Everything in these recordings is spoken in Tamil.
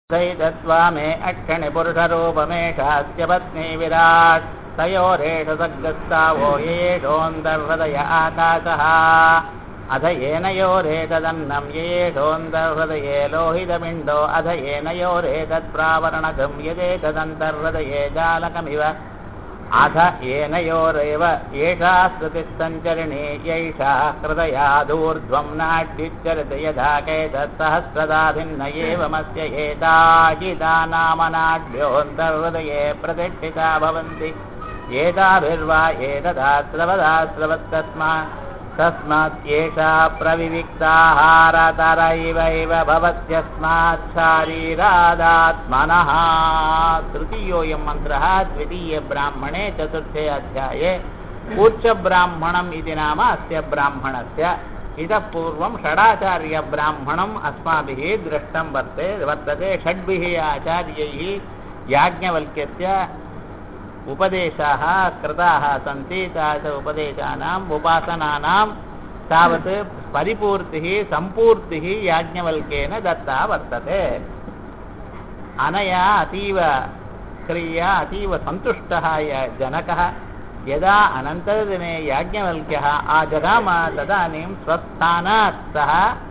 दत्वा मे अक्षणिपुरुषरूपमेषास्य पत्नी विराट् तयोरेष सग्गस्तावो येषोऽन्तर्हृदय आकाशः अध येनयोरेतदन्नं येषोऽन्तर्हृदये लोहितपिण्डो अध येनयोरेतत्प्रावरणगं यदेतदन्तर्हृदये जालकमिव अथ येनयोरेव एषा स्तुतिस्सञ्चरिणी यैषा हृदयादूर्ध्वं नाड्युच्चरति यथा केतत्सहस्रदा भिन्न एवमस्य एताजिदा नाम नाड्योऽन्तर्हृदये प्रतिष्ठिता भवन्ति एताभिर्वा एतदास्रवदास्रवत्तस्मा तस्मात् एषा प्रविविक्ताहारतरैवैव भवत्यस्मात् शारीरादात्मनः तृतीयोऽयं मन्त्रः द्वितीयब्राह्मणे चतुर्थे अध्याये कूर्चब्राह्मणम् इति नाम अस्य ब्राह्मणस्य इतः पूर्वं षडाचार्यब्राह्मणम् अस्माभिः दृष्टं वर्ते वर्तते षड्भिः आचार्यैः याज्ञवल्क्यस्य उपदेशाः कृताः सन्ति तास उपदेशानाम् उपासनानां तावत् परिपूर्तिः सम्पूर्तिः याज्ञवल्क्येन दत्ता वर्तते अनया अतीव क्रिया अतीव सन्तुष्टः जनकः यदा अनन्तरदिने याज्ञवल्क्यः आजगाम तदानीं स्वस्थानात् सः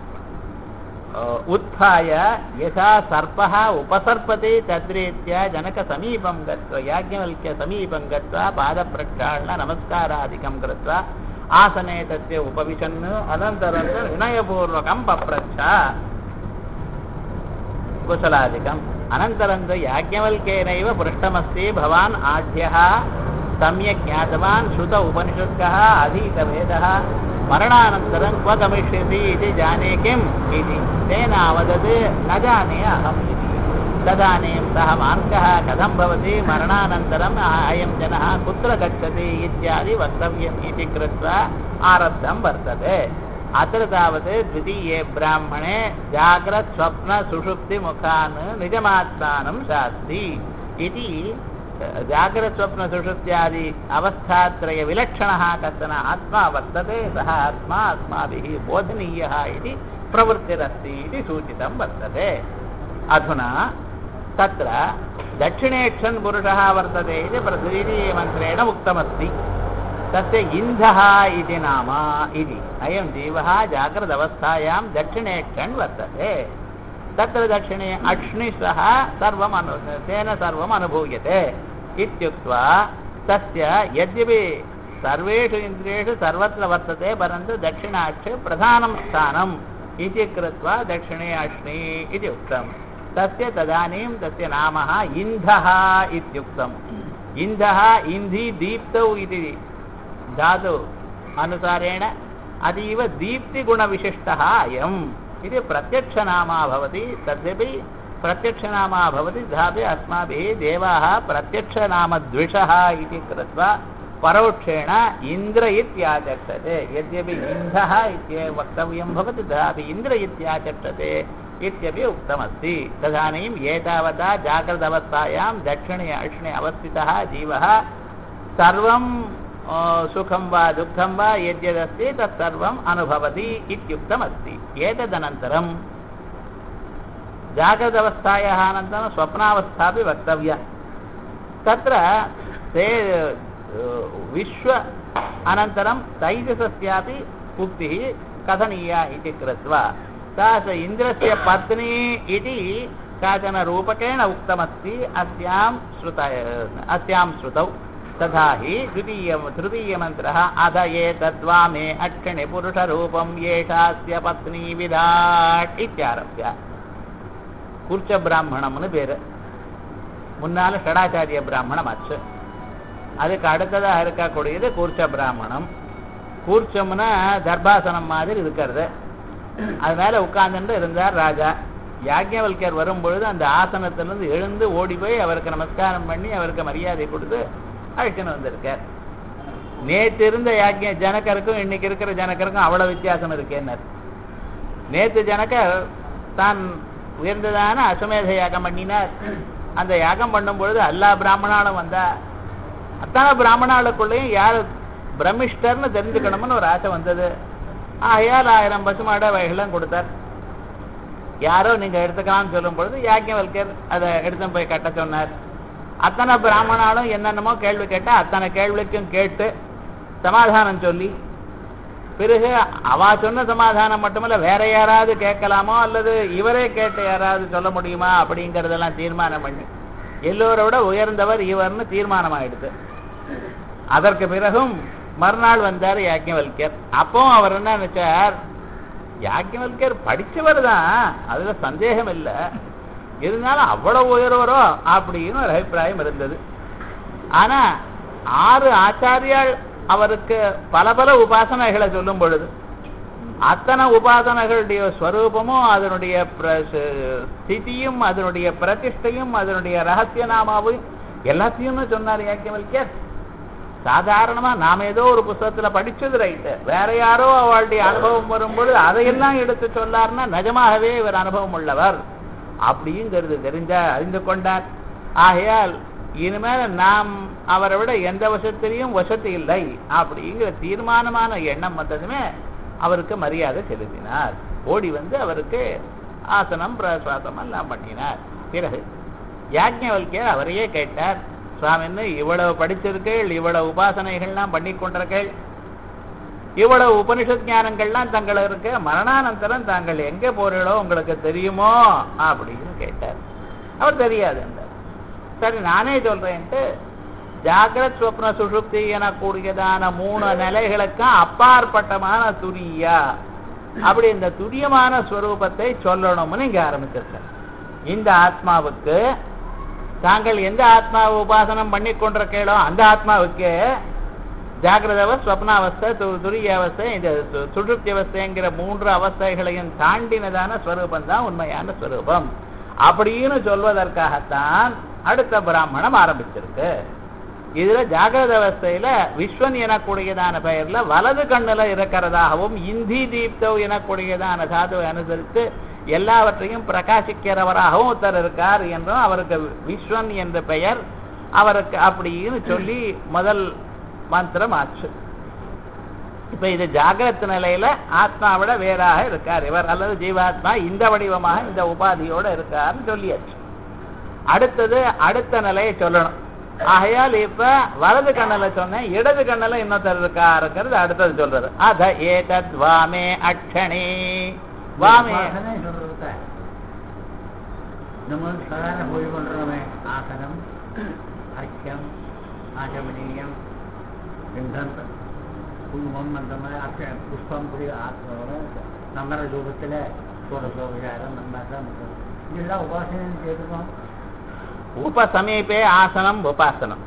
उत्थाय यथा सर्पः उपसर्पति तद्रीत्या जनकसमीपं गत्वा याज्ञवल्क्यसमीपं गत्वा पादप्रक्षाळन नमस्कारादिकं कृत्वा आसने तस्य उपविशन् अनन्तरं विनयपूर्वकं पप्रच्छ कुशलादिकम् अनन्तरं तु याज्ञवल्क्येनैव पृष्टमस्ति भवान् आढ्यः सम्यक् ज्ञातवान् श्रुत उपनिषद्कः अधीतवेदः मरणानन्तरं क्व गमिष्यसि इति जाने किम् इति तेन अवदत् न जाने अहम् इति तदानीं सः मार्गः कथं भवति मरणानन्तरम् अयं जनः कुत्र गच्छति इत्यादि वक्तव्यम् इति कृत्वा आरब्धं वर्तते अत्र तावत् द्वितीये ब्राह्मणे जाग्रत् स्वप्न सुषुप्तिमुखान् निजमात्मानं शास्ति इति जाग्रत्स्वप्नसुषुप्त्यादि अवस्थात्रयविलक्षणः कश्चन आत्मा वर्तते सः आत्मा अस्माभिः बोधनीयः इति प्रवृत्तिरस्ति इति सूचितं वर्तते अधुना तत्र दक्षिणेक्षन् पुरुषः वर्तते इति द्वितीयमन्त्रेण उक्तमस्ति तस्य इन्धः इति नाम इति अयं जीवः जाग्रदवस्थायां दक्षिणेक्षन् वर्तते तत्र दक्षिणे अक्ष्णिशः सर्वम् अनु तेन सर्वम् अनुभूयते इत्युक्त्वा तस्य यद्यपि सर्वेषु इन्द्रियेषु सर्वत्र वर्तते परन्तु दक्षिणाक्षे प्रधानं स्थानम् इति कृत्वा दक्षिणे अक्ष्णी इति उक्तं तस्य तदानीं तस्य नाम इन्धः इत्युक्तम् इन्धः इन्धि दीप्तौ इति धातु अनुसारेण अतीव दीप्तिगुणविशिष्टः अयम् इति प्रत्यक्षनामा भवति तद्यपि प्रत्यक्षनामा भवति तथापि अस्माभिः देवाः प्रत्यक्षनामद्विषः इति कृत्वा परोक्षेण इन्द्र इत्याचक्षते यद्यपि इन्धः इत्येव वक्तव्यं भवति तथापि इन्द्र इत्याचक्षते इत्यपि उक्तमस्ति तदानीम् एतावता जाग्रदवस्थायां दक्षिणे अक्ष्णे अवस्थितः जीवः सर्वं सुखं वा दुःखं वा यद्यदस्ति तत्सर्वम् अनुभवति इत्युक्तमस्ति एतदनन्तरं जागृदवस्थायाः अनन्तरं स्वप्नावस्थापि वक्तव्या तत्र ते विश्व अनन्तरं तैजसस्यापि उक्तिः कथनीया इति कृत्वा सा च इन्द्रस्य पत्नी इति काचन रूपकेण उक्तमस्ति अस्यां श्रुत अस्यां श्रुतौ तथा हि द्वितीय तृतीयमन्त्रः अध एतद्वा मे अक्षिणि पुरुषरूपं येषास्य पत्नी விராட் இத்தியாரம்பிய குர்ச்ச பிராமணம்னு பேரு முன்னால ஷடாச்சாரிய பிராமணம் ஆச்சு அதுக்கு அடுத்ததாக இருக்கக்கூடியது கூர்ச்ச பிராமணம் கூர்ச்சம்னா தர்பாசனம் மாதிரி இருக்கிறது அது மேல உட்கார்ந்துட்டு இருந்தார் ராஜா யாஜ்ஞவல்யர் வரும்பொழுது அந்த ஆசனத்திலிருந்து எழுந்து ஓடி போய் அவருக்கு நமஸ்காரம் பண்ணி அவருக்கு மரியாதை கொடுத்து அழைச்சுன்னு வந்திருக்கார் நேற்று இருந்த யாக்கிய ஜனக்கருக்கும் இன்னைக்கு இருக்கிற ஜனக்கருக்கும் அவ்வளவு வித்தியாசம் இருக்கேன்னார் நேற்று ஜனக்கர் தான் உயர்ந்ததான அசுமேத யாகம் பண்ணினார் அந்த யாகம் பண்ணும் பொழுது எல்லா பிராமணாலும் வந்தா அத்தனை பிராமணாளுக்குள்ளேயும் யார் பிரமிஷ்டர்னு தெரிஞ்சுக்கணும்னு ஒரு ஆசை வந்தது ஆகையால் ஆயிரம் பசுமாட வகைகளும் கொடுத்தார் யாரோ நீங்க எடுத்துக்கலாம்னு சொல்லும் பொழுது யாக்கியவல்கர் அதை எடுத்து போய் கட்ட சொன்னார் அத்தனை பிராமணாலும் என்னென்னமோ கேள்வி கேட்டா அத்தனை கேள்விக்கும் கேட்டு சமாதானம் சொல்லி பிறகு அவ சொன்ன சமாதானம் மட்டுமல்ல வேற யாராவது கேட்கலாமோ அல்லது இவரே கேட்டு யாராவது சொல்ல முடியுமா அப்படிங்கறதெல்லாம் தீர்மானம் பண்ணி எல்லோரோட உயர்ந்தவர் இவர்னு தீர்மானம் ஆயிடுது அதற்கு பிறகும் மறுநாள் வந்தார் யாக்கியவல்யர் அப்போ அவர் என்ன நினைச்சார் யாக்கியவல்யர் படிச்சவர் தான் அதுல சந்தேகம் இல்லை இருந்தாலும் அவ்வளவு உயர்வரோ அப்படின்னு ஒரு அபிப்பிராயம் இருந்தது ஆனா ஆறு ஆச்சாரியால் அவருக்கு பல பல உபாசனைகளை சொல்லும் பொழுது அத்தனை உபாசனைகளுடைய ஸ்வரூபமும் அதனுடைய பிர- ச- ஸ்திதியும் அதனுடைய பிரதிஷ்டையும் அதனுடைய ரகசிய நாமாவும் எல்லாத்தையும் சொன்னார் யாக்கியவல்யர் சாதாரணமா நாம ஏதோ ஒரு புஸ்தகத்துல படிச்சது ரைட்டு வேற யாரோ அவளுடைய அனுபவம் வரும்பொழுது அதையெல்லாம் எடுத்து சொல்லார்னா நிஜமாகவே இவர் அனுபவம் உள்ளவர் அப்படிங்கிறது தெரிஞ்சா அறிந்து கொண்டார் ஆகையால் இனிமேல் நாம் அவரை விட எந்த வசத்திலையும் வசதி இல்லை அப்படிங்கிற தீர்மானமான எண்ணம் வந்ததுமே அவருக்கு மரியாதை செலுத்தினார் ஓடி வந்து அவருக்கு ஆசனம் பிரசுவாசம் எல்லாம் பண்ணினார் பிறகு யாஜ்ஞவல்யர் அவரையே கேட்டார் சுவாமின்னு இவ்வளவு படிச்சிருக்கீள் இவ்வளவு உபாசனைகள்லாம் பண்ணி கொண்டிருக்கீள் இவ்வளவு உபனிஷத் ஞானங்கள்லாம் தங்களுக்கு மரணானந்தரம் தாங்கள் எங்க போறீங்களோ உங்களுக்கு தெரியுமோ அப்படின்னு கேட்டார் அவர் தெரியாது என்றார் சரி நானே சொல்றேன்ட்டு ஜாகிரத் ஸ்வப்ன சுஷுப்தி எனக்கூடியதான மூணு நிலைகளுக்கும் அப்பாற்பட்டமான துரியா அப்படி இந்த துரியமான ஸ்வரூபத்தை சொல்லணும்னு இங்க ஆரம்பிச்சிருக்கார் இந்த ஆத்மாவுக்கு தாங்கள் எந்த ஆத்மாவை உபாசனம் பண்ணி கொண்டிருக்கீங்களோ அந்த ஆத்மாவுக்கு ஜாகிரத அவஸ்தை ஸ்வப்னாவஸ்தை து- துரிய அவஸ்தை இந்த சு- சுழுப்தி அவஸ்தைங்கிற மூன்று அவஸ்தைகளையும் தாண்டினதான ஸ்வரூபம் தான் உண்மையான ஸ்வரூபம் அப்படின்னு சொல்வதற்காகத்தான் அடுத்த பிராமணம் ஆரம்பிச்சிருக்கு இதுல ஜாகிரத அவஸ்தையில விஸ்வன் எனக்கூடியதான பெயர்ல வலது கண்ணுல இருக்கிறதாகவும் இந்தி தீப்தவ் எனக்கூடியதான தாதுவை அனுசரித்து எல்லாவற்றையும் பிரகாசிக்கிறவராகவும் ஒருத்தர் இருக்கார் என்றும் அவருக்கு விஸ்வன் என்ற பெயர் அவருக்கு அப்படின்னு சொல்லி முதல் மந்திரம் ஆச்சு இப்ப இது ஜாகிரத் நிலையில ஆத்மாவிட வேறாக இருக்கார் இவர் அல்லது ஜீவாத்மா இந்த வடிவமாக இந்த உபாதியோட இருக்காருன்னு சொல்லியாச்சு அடுத்தது அடுத்த நிலையை சொல்லணும் ஆகையால் இப்ப வலது கண்ணுல சொன்னேன் இடது கண்ணுல இன்னொருத்தர் இருக்காருங்கிறது அடுத்தது சொல்றது அத ஏதத் வாமே அக்ஷணே வாமே உபாசனை சொல்றத நம்ம வந்து சாதாரண பூஜை பண்றோமே ஆசனம் அர்க்கியம் ஆசமனீயம் பிண்டம் குங்குமம் அந்த மாதிரி அர்ச்ச புஷ்பம் புரிய நம்பர ரூபத்தில் சோடசோபச்சாரம் அந்த மாதிரி தான் பண்றோம். இதெல்லாம் உபாசனைன்னு கேட்டுக்கோம் உபசமீபே ஆசனம் உபாசனம்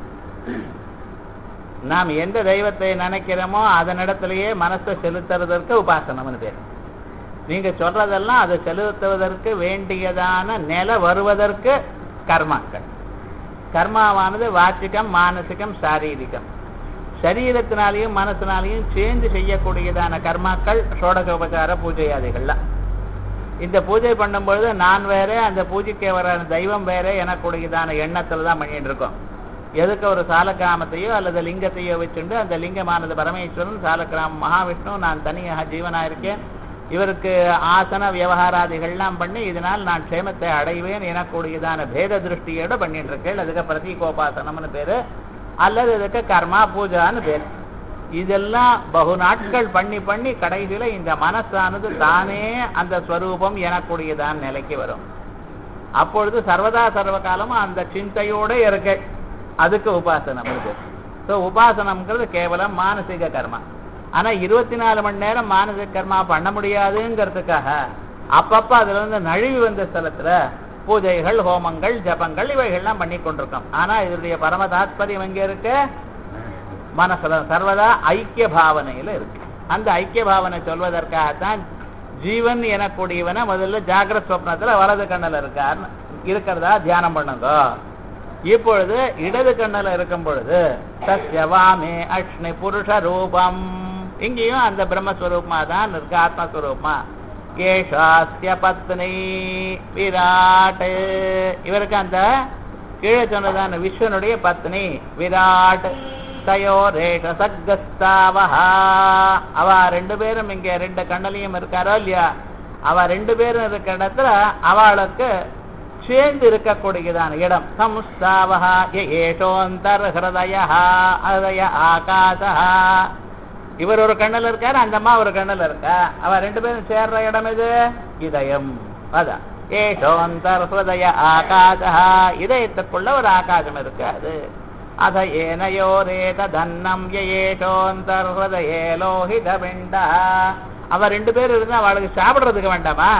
நாம் எந்த தெய்வத்தை நினைக்கிறோமோ அதனிடத்திலேயே மனசை செலுத்துறதற்கு உபாசனம்னு பேர் நீங்க சொல்றதெல்லாம் அதை செலுத்துவதற்கு வேண்டியதான நிலை வருவதற்கு கர்மாக்கள் கர்மாவானது வாச்சிகம் மானசிகம் சாரீரிகம் சரீரத்தினாலையும் மனசினாலையும் சேர்ந்து செய்யக்கூடியதான கர்மாக்கள் ஷோடகோபச்சார பூஜையாதிகள்லாம் இந்த பூஜை பண்ணும்பொழுது நான் வேற அந்த பூஜைக்கு வர தெய்வம் வேற எனக்கூடியதான எண்ணத்துல தான் பண்ணிட்டு இருக்கோம் எதுக்கு ஒரு சாலக்கிராமத்தையோ அல்லது லிங்கத்தையோ வச்சுண்டு அந்த லிங்கமானது பரமேஸ்வரன் சாலக்கிராமம் மகாவிஷ்ணு நான் தனியாக ஜீவனா இருக்கேன் இவருக்கு ஆசன விவகாராதிகள்லாம் பண்ணி இதனால் நான் க்ஷேமத்தை அடைவேன் எனக்கூடியதான பேத திருஷ்டியோட பண்ணிட்டு இருக்கேன் அதுக்கு பிரதீகோபாசனம்னு பேரு அல்லது இதுக்கு கர்மா பூஜான்னு பேரு இதெல்லாம் பகு நாட்கள் பண்ணி பண்ணி கடைசியில இந்த மனசானது தானே அந்த ஸ்வரூபம் எனக்கூடியதான் நிலைக்கு வரும் அப்பொழுது சர்வதா சர்வ காலமும் அந்த சிந்தையோட இருக்க அதுக்கு உபாசனம் இருக்கு ஸோ உபாசனம்ங்கிறது கேவலம் மானசீக கர்மா ஆனா இருபத்தி நாலு மணி நேரம் மானசிக கர்மா பண்ண முடியாதுங்கிறதுக்காக அப்பப்ப அதுல இருந்து நழுவி வந்த ஸ்தலத்துல பூஜைகள் ஹோமங்கள் ஜபங்கள் இவைகள்லாம் பண்ணி கொண்டிருக்கோம் ஆனா இதனுடைய பரம தாத்பரியம் எங்க இருக்கு மனசுல சர்வதா ஐக்கிய பாவனையில இருக்கு அந்த ஐக்கிய பாவனை சொல்வதற்காகத்தான் ஜீவன் எனக்கூடியவனை முதல்ல ஜாகிரத் சொப்னத்துல வலது கண்ணுல இருக்கார் இருக்கிறதா தியானம் பண்ணுங்க இப்பொழுது இடது கண்ணுல இருக்கும் பொழுது சத்ய வாமே அக்ஷ்ணி புருஷ ரூபம் இங்கேயும் அந்த பிரம்மஸ்வரூபமா தான் இருக்கு ஆத்மஸ்வரூபமா கேஷாஸ்ய பத்னி விராட் இவருக்கு அந்த கீழே சொன்னதான விஸ்வனுடைய பத்னி விராட் தயோரேஷ சக்கஸ்தாவஹா அவ ரெண்டு பேரும் இங்க ரெண்டு கண்ணலையும் இருக்காரோ இல்லையா அவ ரெண்டு பேரும் இருக்கிற இடத்துல அவளுக்கு சேர்ந்து இருக்கக்கூடியதான இடம் சம்ஸ்தாவஹா ஏஷோந்தர் ஹிருதய ஹதய ஆகாசா இவர் ஒரு கண்ணுல இருக்காரு அந்த அம்மா ஒரு கண்ணுல இருக்கா அவ ரெண்டு பேரும் சேர்ற இடம் இது இதயம் அதான் ஏஷோந்தர் ஹிருதய ஆகாசா இதயத்துக்குள்ள ஒரு ஆகாசம் இருக்கு அது அத ஏனையோரேத தன்னம் ஏஷோந்தர் ஹிருதயே லோஹித பிண்டா அவ ரெண்டு பேர் இருந்தா அவளுக்கு சாப்பிடுறதுக்கு வேண்டாமா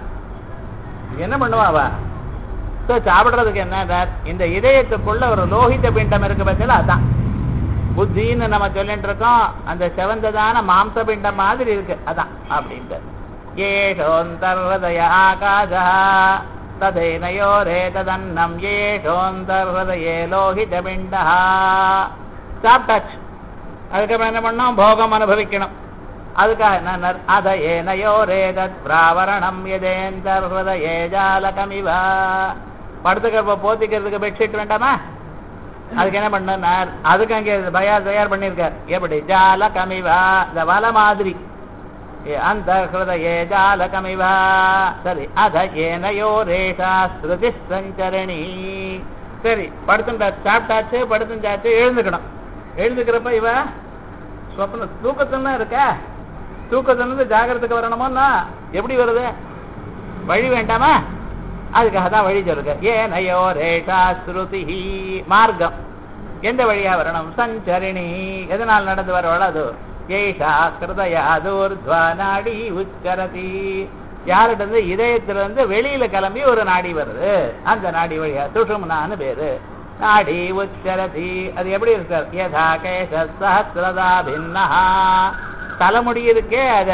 என்ன பண்ணுவா அவ So, சாப்பிடுறதுக்கு என்ன இந்த இதயத்துக்குள்ள ஒரு லோகித பிண்டம் இருக்கு பட்சத்தில் அதான் புத்தின்னு நம்ம சொல்லிட்டு இருக்கோம் அந்த செவந்ததான மாம்ச பிண்டம் மாதிரி இருக்கு அதான் அப்படின்ட்டு ஏஷோந்தர்ஹதய ஆகாசா ததேனயோரே ததன்னம் ஏஷோந்தர்ஹதயே லோகித பிண்டா சாப்பிட்டாச்சு அதுக்கப்புறம் என்ன பண்ணோம் போகம் அனுபவிக்கணும் அதுக்காக என்ன அத ஏனையோரே தத் பிராவரணம் எதேந்தர்ஹதயே ஜாலகமிவா படுத்துக்கிறப்ப போத்திக்கிறதுக்கு பெட்ஷீட் வேண்டாமா அதுக்கு என்ன பண்ணார் அதுக்கு அங்கே பயா தயார் பண்ணியிருக்கார் எப்படி ஜால கமிவா இந்த வலை மாதிரி அந்த ஹிருதயே ஜால கமிவா சரி அத ஏனையோ ரேஷா ஸ்ருதி சஞ்சரணி சரி படுத்துட்டாச்சு சாப்பிட்டாச்சு படுத்துட்டாச்சு எழுந்துக்கணும் எழுந்துக்கிறப்ப இவ சொப்ன தூக்கத்துல இருக்க தூக்கத்துல ஜாகிரத்துக்கு வரணுமோன்னா எப்படி வருது வழி வேண்டாமா அதுக்காக தான் வழி சொல்லுங்க ஏனையோ ரேஷா ஸ்ருதி மார்க்கம் எந்த வழியா வரணும் சஞ்சரிணி எதனால் நடந்து வரவள் அது ஏஷா கிருதயா தூர்த்வா நாடி உச்சரதி யார்கிட்ட இருந்து இதயத்திலிருந்து வெளியில கிளம்பி ஒரு நாடி வருது அந்த நாடி வழியா சுஷும்னான்னு பேரு நாடி உச்சரதி அது எப்படி இருக்கார் யதா கேச சஹசிரதா பின்னா தலைமுடி இருக்கே அத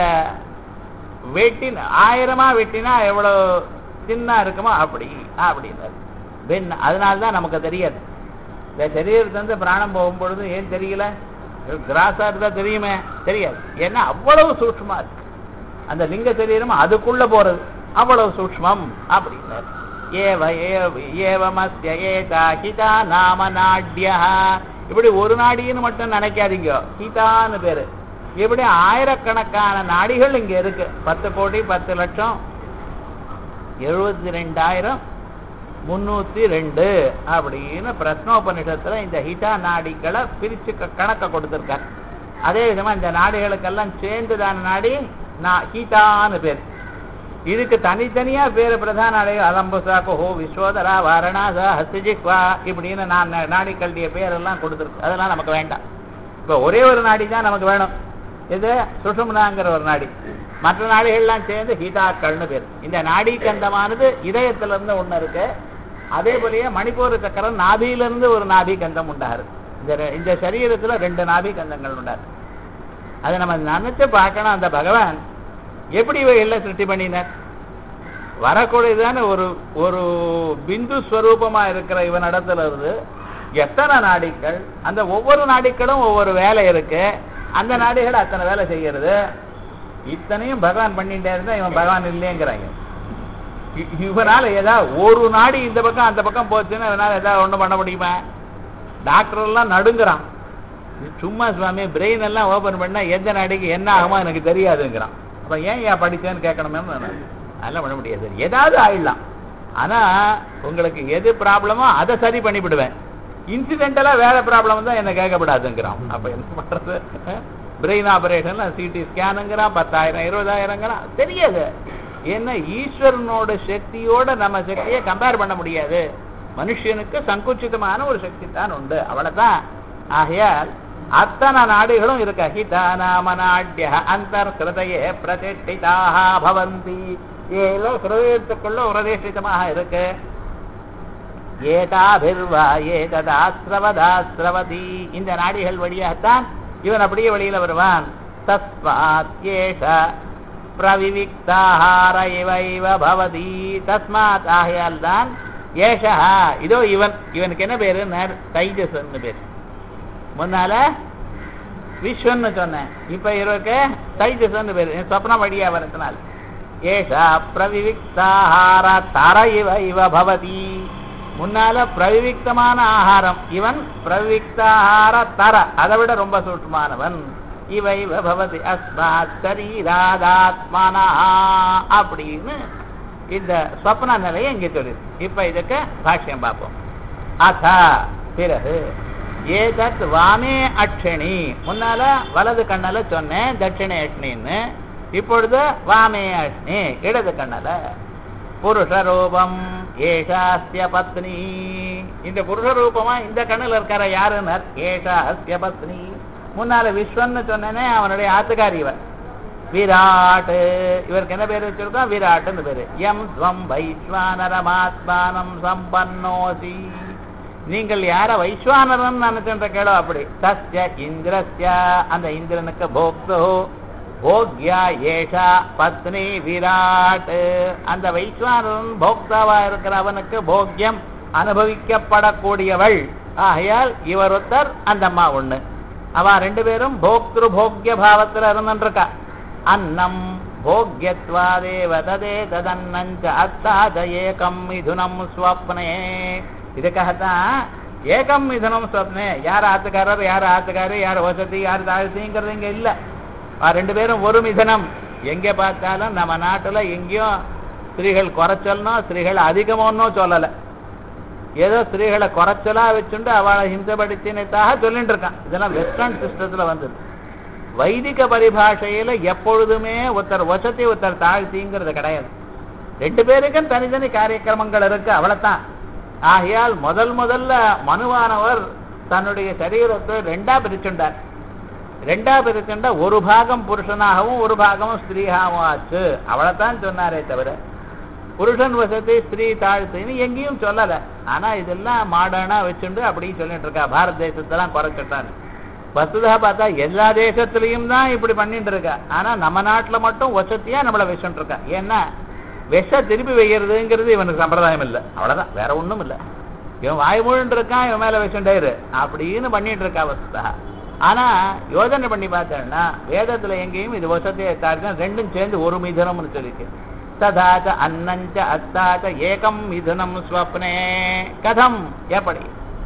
வெட்டின ஆயிரமா வெட்டினா எவ்வளவு சின்ன இருக்குமோ அப்படி அப்படின்னாரு பின்ன அதனால தான் நமக்கு தெரியாது இந்த சரீரத்திலிருந்து பிராணம் போகும் பொழுது ஏன் தெரியல கிராஸா இருந்தா தெரியுமே தெரியாது ஏன்னா அவ்வளவு சூட்சமா இருக்கு அந்த லிங்க சரீரம் அதுக்குள்ள போறது அவ்வளவு சூக்மம் அப்படின்னாரு ஏவ ஏவ- ஏவமஸ்ய ஏதா ஹிதா நாம நாட்யா இப்படி ஒரு நாடின்னு மட்டும் நினைக்காதீங்க ஹிதான்னு பேரு இப்படி ஆயிரக்கணக்கான நாடிகள் இங்க இருக்கு பத்து கோடி பத்து லட்சம் எழுபத்தி ரெண்டாயிரம் முன்னூத்தி ரெண்டு அப்படின்னு பிரஸ்னோபனிஷத்துல இந்த ஹிதா நாடிகளை பிரிச்சு க- கணக்க கொடுத்திருக்கார் அதே விதமா இந்த நாடிகளுக்கெல்லாம் சேர்ந்துதான நாடி நா- ஹிதான்னு பேர் இதுக்கு தனித்தனியா பேரு பிரதான நாடி அலம்புசா குஹு விஸ்வோதரா வாரணாசா ஹசிஜிக்வா இப்படின்னு நான் நா- நாடிகளுடைய பேரெல்லாம் கொடுத்துருக்கு அதெல்லாம் நமக்கு வேண்டாம் இப்ப ஒரே ஒரு நாடி தான் நமக்கு வேணும் இது சுஷும்னாங்கிற ஒரு நாடி மற்ற நாடிகள்லாம் சேர்ந்து ஹீதாக்கள்னு பேர் இந்த நாடி கந்தமானது இதயத்துல இருந்து ஒண்ணு இருக்கு அதே போலயே மணிப்பூர் சக்கரம் நாபியிலிருந்து ஒரு நாபி கந்தம் உண்டாரு இந்த ரெ- இந்த சரீரத்துல ரெண்டு நாபி கந்தங்கள் உண்டாரு அதை நம்ம நினைச்சு பார்க்கணும் அந்த பகவான் எப்படி இவைகள்ல சிருஷ்டி பண்ணினார் வரக்கூடியதான ஒரு ஒரு பிந்து ஸ்வரூபமா இருக்கிற இவன் இடத்துல இருந்து எத்தனை நாடிகள் அந்த ஒவ்வொரு நாடிகளும் ஒவ்வொரு வேலை இருக்கு அந்த நாடிகள் அத்தனை வேலை செய்யறது இத்தனையும் பகவான் பண்ணிட்டே இருந்தா இவன் பகவான் இல்லைங்கிறாங்க இ- இவனால ஏதாவது ஒரு நாடி இந்த பக்கம் அந்த பக்கம் போச்சுன்னா இவனால ஏதாவது ஒண்ணும் பண்ண முடியுமா டாக்டர் எல்லாம் நடுங்குறான் இது சும்மா சுவாமி பிரெயின் எல்லாம் ஓபன் பண்ணா எந்த நாடிக்கு என்ன ஆகுமோ எனக்கு தெரியாதுங்கிறான் அப்ப ஏன் ஏன் படிச்சேன்னு கேட்கணுமே அதெல்லாம் பண்ண முடியாது ஏதாவது ஆயிடலாம் ஆனா உங்களுக்கு எது ப்ராப்ளமோ அதை சரி பண்ணிவிடுவேன் இன்சிடென்டலா வேற ப்ராப்ளம் தான் என்ன கேட்கப்படாதுங்கிறான் அப்ப என்ன பண்றது பிரெயின் ஆபரேஷன்ல சிடி ஸ்கேனுங்கிறான் பத்தாயிரம் இருபதாயிரங்கிறான் தெரியாது ஏன்னா ஈஸ்வரனோட சக்தியோட நம்ம சக்தியை கம்பேர் பண்ண முடியாது மனுஷனுக்கு சங்குச்சிதமான ஒரு சக்தி தான் உண்டு அவ்வளவுதான் ஆகையால் அத்தனை நாடுகளும் இருக்க ஹிதா நாம நாட்ய அந்தர் ஹிருதயே பிரதிஷ்டிதாக பவந்தி ஏதோ ஹிருதயத்துக்குள்ள பிரதிஷ்டிதமாக இருக்கு ஏதாபிர்வா ஏததாஸ்ரவதாஸ்ரவதி இந்த நாடிகள் வழியாகத்தான் இவன் அப்படியே வெளியில வருவான் தஸ்மாத் ஏஷ பிரவிவிக்தாஹார இவ இவ பவதி தஸ்மாத் ஆகையால் தான் ஏஷா இதோ இவன் இவனுக்கு என்ன பேரு நர் தைஜசன்னு பேரு முன்னால விஸ்வன்னு சொன்னேன் இப்ப இவருக்கு தைஜசன்னு பேரு என் சொப்னம் வழியா வரதுனால ஏஷா பிரவிவிக்தாஹார தர இவ இவ பவதி முன்னால பிரவிவிக்தமான ஆகாரம் இவன் பிரவிவிக்தாஹார தர அதை விட ரொம்ப சூட்சமானவன் இவைவ பவதி அஸ்மாத் சரீராதாத்மனா அப்படின்னு இந்த ஸ்வப்ன நிலையை இங்கே சொல்லுது இப்ப இதுக்கு பாஷ்யம் பார்ப்போம் அத பிறகு ஏதத் வாமே அட்சணி முன்னால வலது கண்ணல சொன்னேன் தட்சிண அட்னின்னு இப்பொழுது வாமே அட்னி இடது கண்ணல புருஷ ரூபம் ஏஷாஸ்ய பத்னி இந்த புருஷ ரூபமா இந்த கண்ணுல இருக்கிற யாருனர் ஏஷாஸ்ய பத்னி முன்னால விஸ்வன்னு சொன்னேனே அவனுடைய ஆத்துக்காரி இவர் விராட் இவருக்கு என்ன பேர் வச்சிருக்கோம் விராட்னு பேரு எம் ஸ்வம் வைஸ்வானரமாத்மானம் சம்பன்னோசி நீங்கள் யார வைஸ்வானரன் நினைச்சுன்ற கேளோ அப்படி தஸ்ய இந்திரஸ்ய அந்த இந்திரனுக்கு போக்து போக்யா ஏஷா பத்னி விராட் அந்த வைஸ்வானரன் போக்தாவா இருக்கிற அவனுக்கு போக்யம் அனுபவிக்கப்படக்கூடியவள் ஆகையால் இவர் ஒருத்தர் அந்த அம்மா ஒண்ணு அவ ரெண்டு பேரும் போக்திரு போக்ய பாவத்துல இருந்துருக்கா அன்னம் போக்யத்வாதேவ ததே ததன்னஞ்ச அத்தாத ஏகம் மிதுனம் ஸ்வப்னே இதுக்காகத்தான் ஏகம் மிதுனம் ஸ்வப்னே யார் ஆத்துக்காரர் யார் ஆத்துக்காரர் யார் வசதி யார் தாழ்த்திங்கிறது இங்க இல்ல ஆ, ரெண்டு பேரும் ஒரு மிதனம் எங்க பார்த்தாலும் நம்ம நாட்டுல எங்கேயும் ஸ்திரீகள் குறைச்சல்னோ ஸ்திரீகள் அதிகமோன்னோ சொல்லல ஏதோ ஸ்திரீகளை குறைச்சலா வச்சுண்டு அவளை ஹிம்சப்படுத்தினதாக சொல்லிட்டு இருக்கான் இதெல்லாம் வெஸ்டர்ன் சிஸ்டத்துல வந்தது வைதிக பரிபாஷையில எப்பொழுதுமே ஒருத்தர் வசதி ஒருத்தர் தாழ்த்திங்கிறது கிடையாது ரெண்டு பேருக்கும் தனித்தனி காரியக்கிரமங்கள் இருக்கு அவ்வளவுதான் ஆகையால் முதல் முதல்ல மனுவானவர் தன்னுடைய சரீரத்தை ரெண்டா பிரிச்சுண்டார் ரெண்டா பிரிச்சுண்டா ஒரு பாகம் புருஷனாகவும் ஒரு பாகமும் ஸ்திரீயாகவும் ஆச்சு அவ்வளவுதான் சொன்னாரே தவிர புருஷன் வசதி ஸ்திரீ தாழ்த்துன்னு எங்கேயும் சொல்லல ஆனா இதெல்லாம் மாடர்னா வச்சுண்டு அப்படி சொல்லிட்டு இருக்கா பாரத தேசத்தெல்லாம் குறைச்சிட்டாரு வசுதா பார்த்தா எல்லா தேசத்திலையும் தான் இப்படி பண்ணிட்டு இருக்கா ஆனா நம்ம நாட்டுல மட்டும் வசதியா நம்மள வச்சுட்டு இருக்கா ஏன்னா விஷ திருப்பி வைக்கிறதுங்கிறது இவனுக்கு சம்பிரதாயம் இல்லை அவ்வளவுதான் வேற ஒண்ணும் இல்லை இவன் வாய் முழுன்னு இருக்கான் இவன் மேல வச்சுட்டாரு அப்படின்னு பண்ணிட்டு இருக்கா வசுதா ஆனா யோசனை பண்ணி பார்த்தேன்னா வேதத்துல எங்கேயும் இது வசதியை தாழ்த்தான் ரெண்டும் சேர்ந்து ஒரு மிதனம்னு சொல்லிருக்கு ததாச்ச அன்னஞ்ச அத்தாச்ச ஏகம் மிதுனம் ஸ்வப்னே கதம் எப்படி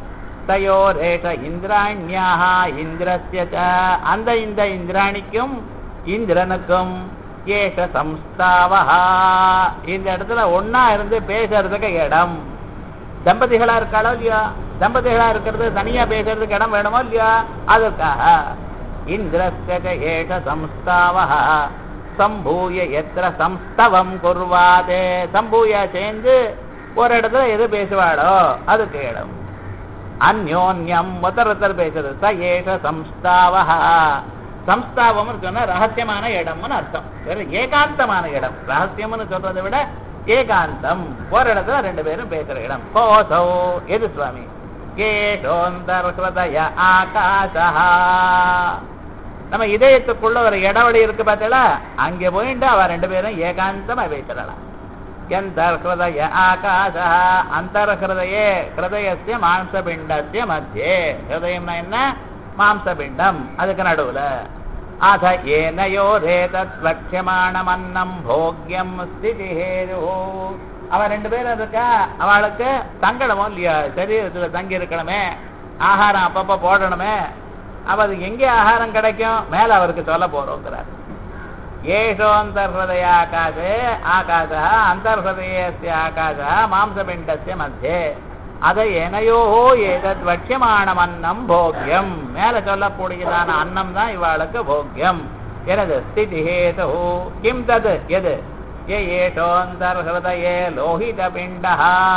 தயோரேஷ இந்திராணியாக இந்திரஸ்ய ச. அந்த இந்த இந்திராணிக்கும் இந்திரனுக்கும் ஏஷ சம்ஸ்தாவஹா இந்த இடத்துல ஒண்ணா இருந்து பேசுறதுக்கு இடம் தம்பதிகளா இருக்காளோ இல்லையா தம்பதிகளா இருக்கிறது தனியா பேசுறதுக்கு இடம் வேணுமோ இல்லையா அதற்காக இந்திரஸ்ய ச ஏஷ சம்ஸ்தாவஹா சம்பூய எத்திர சம்ஸ்தவம் குர்வாதே சம்பூய சேர்ந்து ஒரு இடத்துல எது பேசுவாளோ அதுக்கு இடம் அந்யோன்யம் ஒருத்தர் ஒருத்தர் பேசுறது ச ஏஷ சம்ஸ்தாவஹா சம்ஸ்தாவம்னு சொன்னா ரகசியமான இடம்னு அர்த்தம் வேற ஏகாந்தமான இடம் ரகசியம்னு சொல்றதை விட ஏகாந்தம் ஒரு இடத்துல ரெண்டு பேரும் பேசுற இடம் கோசோ எது சுவாமி கேஷோந்தர்ஹய ஆகாசா நம்ம இதயத்துக்குள்ள ஒரு இடவெளி இருக்கு பார்த்தீங்களா அங்கே போயிட்டு அவ ரெண்டு பேரும் ஏகாந்தமா பேசுறலாம் எந்தர்ஹய ஆகாச அந்தர்ஹதயே ஹிருதயஸ்ய மாம்சபிண்டஸ்ய மத்தியே ஹிருதயம்னா என்ன மாம்சபிண்டம் அதுக்கு நடுவுல அத ஏனயோரேதத் வக்ஷமாணமன்னம் போக்யம் ஸ்திதிஹேரு அவ ரெண்டு பேரும் இருக்கா அவளுக்கு தங்கடமோ இல்லையா சரீரத்துல தங்கி இருக்கணுமே ஆகாரம் அப்பப்ப போடணுமே அவ அதுக்கு எங்கே ஆகாரம் கிடைக்கும் மேல அவருக்கு சொல்ல போறோங்கிறார் ஏஷோந்தர்ஹதய ஆகாசே ஆகாச அந்தர்ஹதயஸ்ய ஆகாச மாம்சபிண்டஸ்ய மத்தியே அதை எனையோ ஏதத் வட்சியமான அன்னம் போக்கியம் மேல சொல்லக்கூடியதான அன்னம் தான் இவாளுக்கு போக்கியம் எனது ஸ்திதி ஹேது கிம் தது எது ஏ ஏஷோந்தர்ஹதயே லோகித பிண்டா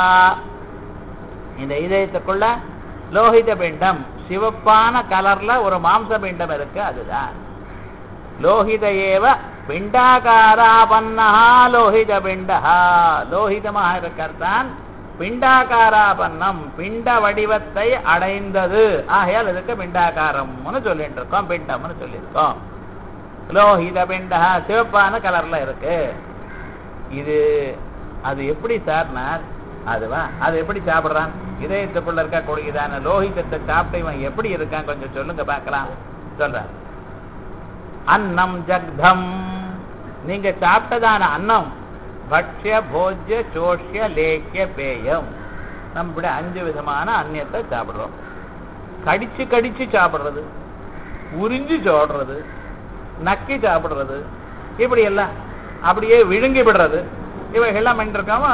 இந்த இதயத்துக்குள்ள லோகித பிண்டம் சிவப்பான கலர்ல ஒரு மாம்ச பிண்டம் இருக்கு அதுதான் லோகித ஏவ பிண்டாகாராபன்னா லோகித பிண்டா லோகிதமாக இருக்கிறதான் பிண்டாகாராபன்னம் பிண்ட வடிவத்தை அடைந்தது ஆகையால் இதுக்கு பிண்டாகாரம்னு சொல்லிட்டு இருக்கோம் பிண்டம்னு சொல்லியிருக்கோம் லோகித பிண்டா சிவப்பான கலர்ல இருக்கு இது அது எப்படி சார்னார் அதுவா அது எப்படி சாப்பிடுறான் இதயத்துக்குள்ள இருக்கக்கூடியதான லோகிதத்தை சாப்பிட்டு இவன் எப்படி இருக்கான் கொஞ்சம் சொல்லுங்க பார்க்கலாம் சொல்றான் அன்னம் ஜக்தம் நீங்க சாப்பிட்டதான அன்னம் பக்ஷ்ய போஜ்ய சோஷ்ய லேக்கிய பேயம் நம்ம இப்படி அஞ்சு விதமான அந்நியத்தை சாப்பிடுறோம் கடிச்சு கடிச்சு சாப்பிடுறது உறிஞ்சி சாப்பிடுறது நக்கி சாப்பிடுறது இப்படி எல்லாம் அப்படியே விழுங்கி விடுறது இவைகள்லாம் பண்ணிருக்காம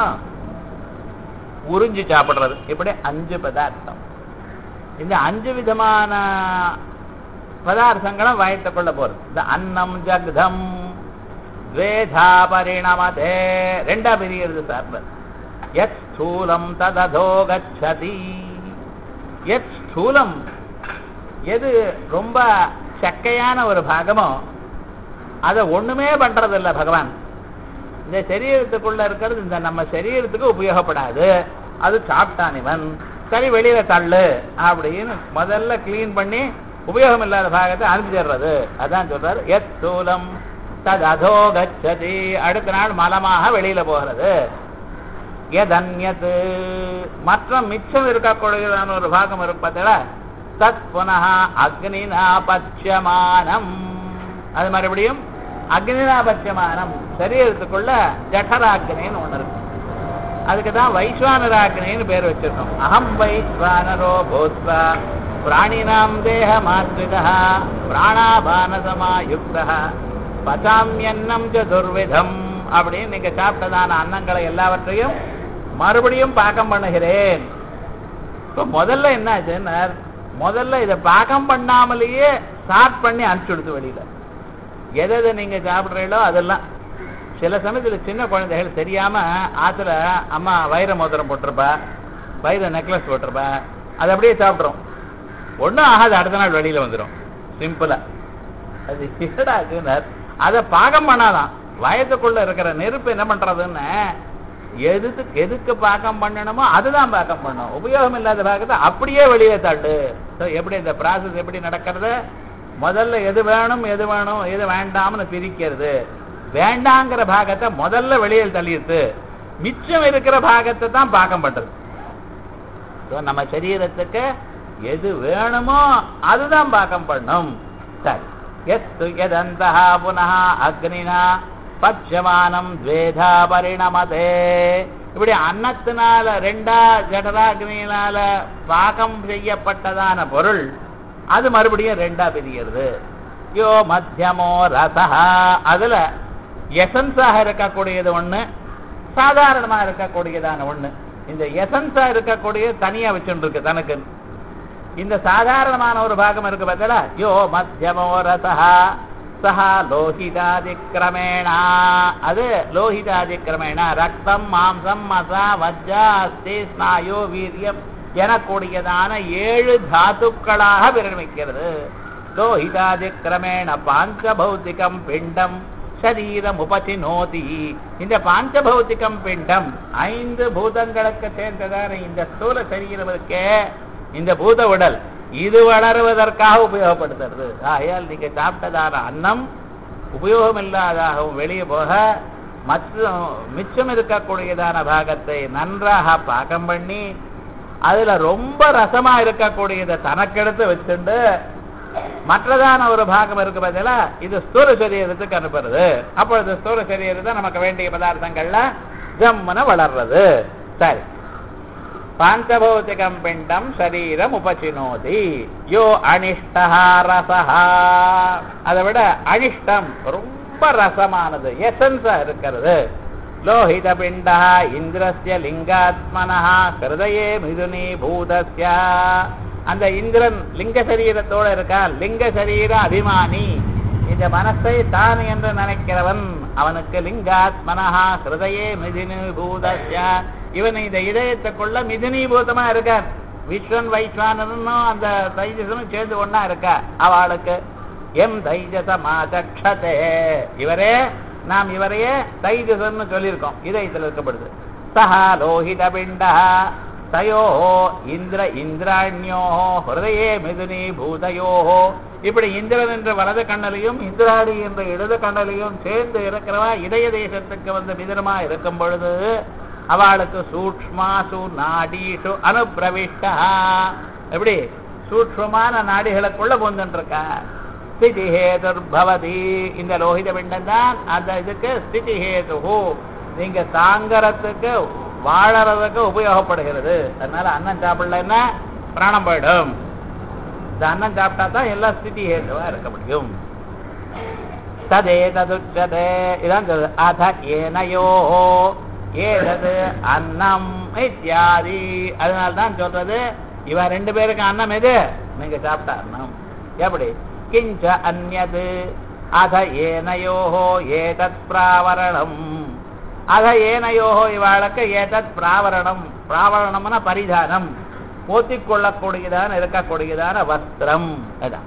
உறிஞ்சி சாப்பிடுறது இப்படி அஞ்சு பதார்த்தம் இந்த அஞ்சு விதமான பதார்த்தங்களும் வயத்துக்குள்ள போறது இந்த அன்னம் ஜக்தம் துவேதா பரிணமதே ரெண்டா பிரிகிறது சார் எத் ஸ்தூலம் தததோ கச்சதி எத் ஸ்தூலம் எது ரொம்ப சக்கையான ஒரு பாகமோ அதை ஒண்ணுமே பண்றது இல்ல பகவான் இந்த சரீரத்துக்குள்ள இருக்கிறது இந்த நம்ம சரீரத்துக்கு உபயோகப்படாது அது சாப்பிட்டான் இவன் சரி வெளியில தள்ளு அப்படின்னு முதல்ல கிளீன் பண்ணி உபயோகம் இல்லாத பாகத்தை அனுப்பிச்சிடுறது அதான் சொல்றாரு எத் ஸ்தூலம் தது அதோ கச்சதி அடுத்த நாள் மலமாக வெளியில போகிறது எதன்யத்து மற்ற மிச்சம் இருக்கக்கூடியதான ஒரு பாகம் இருப்பதில் தத் புனः அக்னினா பட்சமானம் அது மறுபடியும் அக்னினா பட்சமானம் சரீரத்துக்குள்ள ஜఠராக்னின்னு ஒண்ணு இருக்கு அதுக்கு தான் வைஸ்வானராக்னின்னு பேர் வச்சிருக்கோம் அகம் வைஸ்வானரோ பூத்வா பிராணினாம் தேகமாஸ்ரிதா பிராணாபானசமாயுக்தா பசாமியன்னம் சதுர்விதம் அப்படின்னு நீங்க சாப்பிட்டதான அன்னங்களை எல்லாவற்றையும் மறுபடியும் பாக்கம் பண்ணுகிறேன் இப்ப முதல்ல என்ன ஆச்சுன்னா முதல்ல இதை பாகம் பண்ணாமலேயே ஸ்டார்ட் பண்ணி அனுப்பிச்சுடுது வெளியில எதை எதை நீங்க சாப்பிடுறீங்களோ அதெல்லாம் சில சமயத்துல சின்ன குழந்தைகள் தெரியாம ஆத்துல அம்மா வைர மோதிரம் போட்டிருப்பா வைர நெக்லஸ் போட்டிருப்பா அதை அப்படியே சாப்பிட்றோம் ஒண்ணும் ஆகாது அடுத்த நாள் வெளியில வந்துடும் சிம்பிளா அது என்னடா அதை பாகம் பண்ணாதான் வயதுக்குள்ள இருக்கிற நெருப்பு என்ன பண்றதுன்னு எதுக்கு எதுக்கு பாக்கம் பண்ணணுமோ அதுதான் பாக்கம் பண்ணும் உபயோகம் இல்லாத பாக்கத்தை அப்படியே வெளியே தள்ளு So, எப்படி இந்த ப்ராசஸ் எப்படி நடக்கிறது முதல்ல எது வேணும் எது வேணும் எது வேண்டாம்னு பிரிக்கிறது வேண்டாங்கிற பாகத்தை முதல்ல வெளியில் தள்ளிடுது மிச்சம் இருக்கிற பாகத்தை தான் பாக்கம் பண்றது So, நம்ம சரீரத்துக்கு எது வேணுமோ அதுதான் பாக்கம் பண்ணும் சரி எஸ்து எதந்தா புனः அக்னினா பட்சமானம் துவேதா பரிணமதே இப்படி அன்னத்தினால ரெண்டா ஜடராக்னியினால பாகம் செய்யப்பட்டதான பொருள் அது மறுபடியும் ரெண்டா பிரிகிறது யோ மத்தியமோ ரசஹா அதுல எசன்ஸாக இருக்கக்கூடியது ஒண்ணு சாதாரணமா இருக்கக்கூடியதான ஒண்ணு இந்த எசன்ஸா இருக்கக்கூடிய தனியா வச்சுட்டு இருக்கு தனக்கு இந்த சாதாரணமான ஒரு பாகம் இருக்கு பார்த்தல யோ மத்தியமோ ரசஹா சஹா லோஹிதாதிக்கிரமேணா அது லோஹிதாதிக்கிரமேணா ரக்தம் மாம்சம் மசா வஜ்ஜா அஸ்தி ஸ்நாயு வீரியம் எனக்கூடியதான ஏழு தாத்துக்களாக விரமிக்கிறது லோஹிதாதிக்கிரமேண பாஞ்சபௌத்திகம் பிண்டம் சரீரம் உபசினோதி இந்த பாஞ்சபௌத்திகம் பிண்டம் ஐந்து பூதங்களுக்கு சேர்ந்ததான இந்த ஸ்தூல சரீரம் இருக்கே இந்த பூத உடல் இது வளருவதற்காக உபயோகப்படுத்துறது ஆகையால் நீங்க சாப்பிட்டதான அன்னம் உபயோகம் இல்லாதாகவும் வெளியே போக மற்றும் மிச்சம் இருக்கக்கூடியதான பாகத்தை நன்றாக பாகம் பண்ணி அதுல ரொம்ப ரசமா இருக்கக்கூடியதை தனக்கெடுத்து வச்சுண்டு மற்றதான ஒரு பாகம் இருக்கு பதிலா இது ஸ்தூல சரீரத்துக்கு அனுப்புறது அப்பொழுது ஸ்தூல சரீரத்தை நமக்கு வேண்டிய பதார்த்தங்கள்ல ஜம்முன வளர்றது சரி பாஞ்சபௌத்திகம் பிண்டம் சரீரம் உபசினோதி யோ அனிஷ்டா ரசஹா அதை விட அனிஷ்டம் ரொம்ப ரசமானது எசன்ஸா இருக்கிறது லோஹித பிண்டா இந்திரஸ்ய லிங்காத்மனா ஹிருதயே மிதுனி பூதஸ்ய அந்த இந்திரன் லிங்க சரீரத்தோட இருக்கான் லிங்க சரீர அபிமானி இந்த மனசை தான் என்று நினைக்கிறவன் அவனுக்கு லிங்காத்மனஹா ஹிருதயே மிதினி பூதஸ்ய இவன் இந்த இதயத்துக்குள்ள மிதினீபூதமா இருக்கான் விஸ்வன் வைஸ்வானனும் அந்த தைஜசனும் சேர்ந்து ஒண்ணா இருக்கா அவளுக்கு எம் தைஜசமாதக்ஷதே இவரே நாம் இவரையே தைஜசன்னு சொல்லியிருக்கோம் இதயத்தில் இருக்கப்படுது சஹா லோஹித பிண்டா தயோ இந்திர இந்திராண்யோ ஹிருதயே மிதுனி பூதயோ இப்படி இந்திரன் என்ற வலது கண்ணலையும் இந்திராணி என்ற இடது கண்ணலையும் சேர்ந்து இருக்கிறவா இதய தேசத்துக்கு வந்து மிதனமா இருக்கும் பொழுது அவளுக்கு சூக்ஷ்மாசு நாடீஷு அனுப்பிரவிஷ்டா எப்படி சூக்ஷ்மமான நாடிகளுக்குள்ள பூந்துருக்கா ஸ்திதி ஹேதுர்பவதி இந்த லோகித பிண்டம் தான் அந்த இதுக்கு ஸ்திதி ஹேது நீங்க தாங்கறதுக்கு வாழறதுக்கு உபயோகப்படுகிறது அதனால அன்னம் சாப்பிடலன்னா பிராணம் போயிடும் இந்த அன்னம் சாப்பிட்டா தான் எல்லா ஸ்திதி ஏதுவா இருக்க முடியும் ததே ததுச்சதே இதான் சொல்றது. அத ஏனையோ ஏதது அன்னம் இத்தியாதி அதனால தான் சொல்றது இவ ரெண்டு பேருக்கு அன்னம் எது நீங்க சாப்பிட்ட அன்னம் எப்படி கிஞ்ச அந்யது அத ஏனையோஹோ ஏதத் பிராவரணம் அத ஏனையோஹோ இவாளுக்கு ஏதத் பிராவரணம் பிராவரணம்னா பரிதானம் போத்திக் கொள்ளக்கூடியதான இருக்கக்கூடியதான வஸ்திரம் அதான்